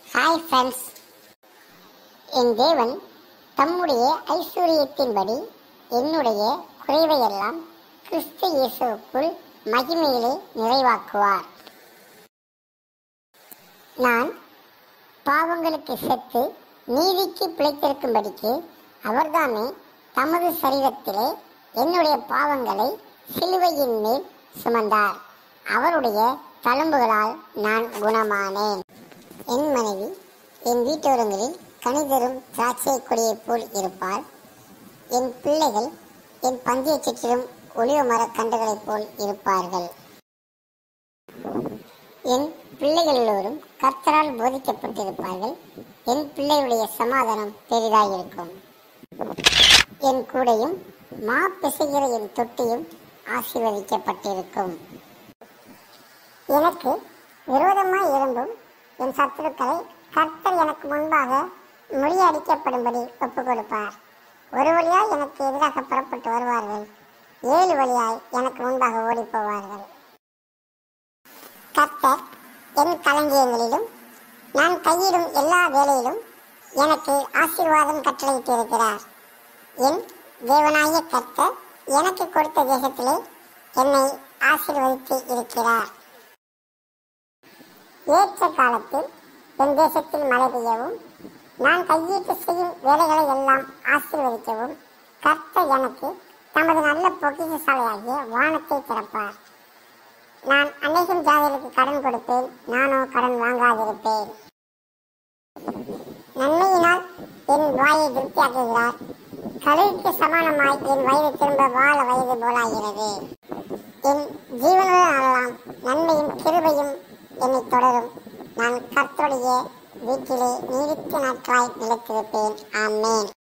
hi friends என் தேவன் தம்முடைய ஐஸ்வர்யத்தின்படி என்னுடைய குறைவையெல்லாம் கிறிஸ்து இயேசுவுக்குள் மகிமையிலே நிறைவாக்குவார் நான் பாவங்களுக்கு செத்து நீதிக்கு பிழைத்திருக்கும்படிக்கு அவர்தாமே தமது சரீரத்திலே என்னுடைய பாவங்களை சிலுவையின் மேல் சுமந்தார் அவருடைய தழும்புகளால் நான் குணமானேன் என் மனைவி என் வீட்டோரங்களில் கணிதரும் திராட்சை கொடியைப் போல் இருப்பாள் என் பிள்ளைகள் என் பந்திய சுற்றிலும் ஒளிவ மரக் கன்றுகளைப் போல் இருப்பார்கள் என் பிள்ளைகள் எல்லோரும் கர்த்தரால் போதிக்கப்பட்டிருப்பார்கள் என் பிள்ளைகளுடைய சமாதானம் பெரிதாயிருக்கும் என் கூடையும் மா பிசைகிற என் தொட்டியும் ஆசீர்வதிக்கப்பட்டிருக்கும் எனக்கு விரோதமாய் எழும்பும் என் சத்துருக்களை கர்த்தர் எனக்கு முன்பாக முறியடிக்கப்படும்படி ஒப்புக் கொடுப்பார் ஒரு வழியாய் எனக்கு எதிராக புறப்பட்டு வருவார்கள் ஏழு வழியாய் எனக்கு முன்பாக ஓடிப் போவார்கள் கர்த்தர் என் களஞ்சியங்களிலும் நான் கையிடும் எல்லா வேலையிலும் எனக்கு ஆசீர்வாதம் கட்டளையிட்டு இருக்கிறார் என் தேவனாகிய கர்த்தர் எனக்கு கொடுத்த தேசத்திலே என்னை ஆசீர்வதித்து இருக்கிறார் ஏற்ற காலத்தில் என் தேசத்தில் மழை பெய்யவும் நான் கையீட்டு செய்யும் வேலைகளை எல்லாம் ஆசீர்வதிக்கவும் கர்த்தர் எனக்கு தமது நல்ல பொக்கிஷசாலையாகிய வானத்தை திறப்பார் நான் அநேகம் ஜாதிகளுக்கு கடன் கொடுப்பேன் நானோ கடன் வாங்காதிருப்பேன் நன்மையினால் என் வாயை திருப்தியாக்குகிறார் கழுவுக்கு சமானமாய் என் வயது திரும்ப வாழ வயது போலாகிறது என் ஜீவனுடன் ஆளலாம் நன்மையும் கிருபையும் என்னை தொடரும் நான் கர்த்தருடைய வீட்டிலே நீடித்த நாட்களாய் நிலைத்திருப்பேன் ஆமேன்